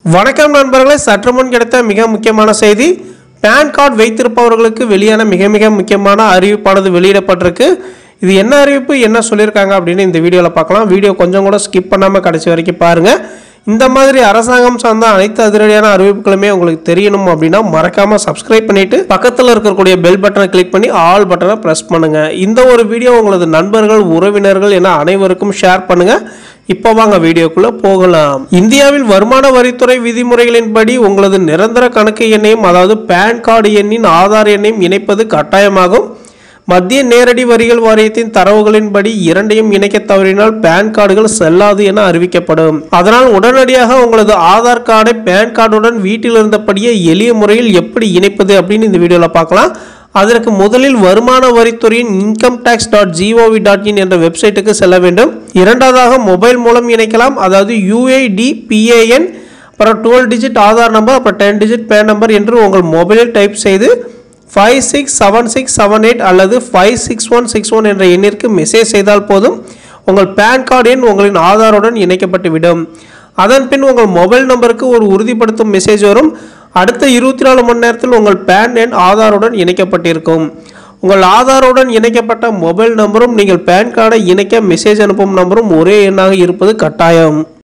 வணக்கம் நண்பர்களே சற்று முன் கிடைத்த மிக முக்கியமான செய்தி பேன் கார்டு வைத்திருப்பவர்களுக்கு வெளியான மிக மிக முக்கியமான அறிவிப்பானது வெளியிடப்பட்டிருக்கு இது என்ன அறிவிப்பு என்ன சொல்லியிருக்காங்க அப்படின்னு இந்த வீடியோவில் பார்க்கலாம் வீடியோ கொஞ்சம் கூட ஸ்கிப் பண்ணாமல் கடைசி வரைக்கும் பாருங்கள் இந்த மாதிரி அரசாங்கம் சார்ந்த அனைத்து அதிரடியான அறிவிப்புகளுமே உங்களுக்கு தெரியணும் அப்படின்னா மறக்காம சப்ஸ்கிரைப் பண்ணிட்டு பக்கத்தில் இருக்கக்கூடிய பெல் பட்டனை கிளிக் பண்ணி ஆல் பட்டனை ப்ரெஸ் பண்ணுங்க இந்த ஒரு வீடியோ உங்களது நண்பர்கள் உறவினர்கள் என அனைவருக்கும் ஷேர் பண்ணுங்க இப்போ வாங்க வீடியோக்குள்ள போகலாம் இந்தியாவில் வருமான வரித்துறை விதிமுறைகளின்படி உங்களது நிரந்தர கணக்கு எண்ணையும் அதாவது பேன் கார்டு எண்ணின் ஆதார் எண்ணையும் இணைப்பது கட்டாயமாகும் மத்திய நேரடி வரிகள் வாரியத்தின் தரவுகளின்படி இரண்டையும் இணைக்க தவறினால் பேன் கார்டுகள் செல்லாது என அறிவிக்கப்படும் அதனால் உடனடியாக உங்களது ஆதார் கார்டை பேன் கார்டுடன் வீட்டில் இருந்தபடியே எளிய முறையில் எப்படி இணைப்பது அப்படின்னு இந்த வீடியோவில் பார்க்கலாம் அதற்கு முதலில் வருமான வரித்துறையின் income tax dot GOV dot in என்ற வெப்சைட்டுக்கு செல்ல வேண்டும் இரண்டாவதாக மொபைல் மூலம் இணைக்கலாம் அதாவது யூஐடி பிஏஎன் அப்புறம் டுவெல் டிஜிட் ஆதார் நம்பர் அப்புறம் டென் டிஜிட் பேன் நம்பர் என்று உங்கள் மொபைலில் டைப் செய்து five six seven six seven eight அல்லது five six one six one என்ற எண்ணிற்கு மெசேஜ் செய்தால் போதும் உங்கள் பேன் கார்டு எண் உங்களின் ஆதாருடன் இணைக்கப்பட்டுவிடும் அதன் பின் உங்கள் மொபைல் நம்பருக்கு ஒரு உறுதிப்படுத்தும் மெசேஜ் வரும் அடுத்த இருபத்தி நாலு மணி நேரத்தில் உங்கள் பேன் எண் ஆதாருடன் இணைக்கப்பட்டிருக்கும் உங்கள் ஆதாருடன் இணைக்கப்பட்ட மொபைல் நம்பரும் நீங்கள் பேன் கார்டை இணைக்க மெசேஜ் அனுப்பும் நம்பரும் ஒரே எண்ணாக இருப்பது கட்டாயம்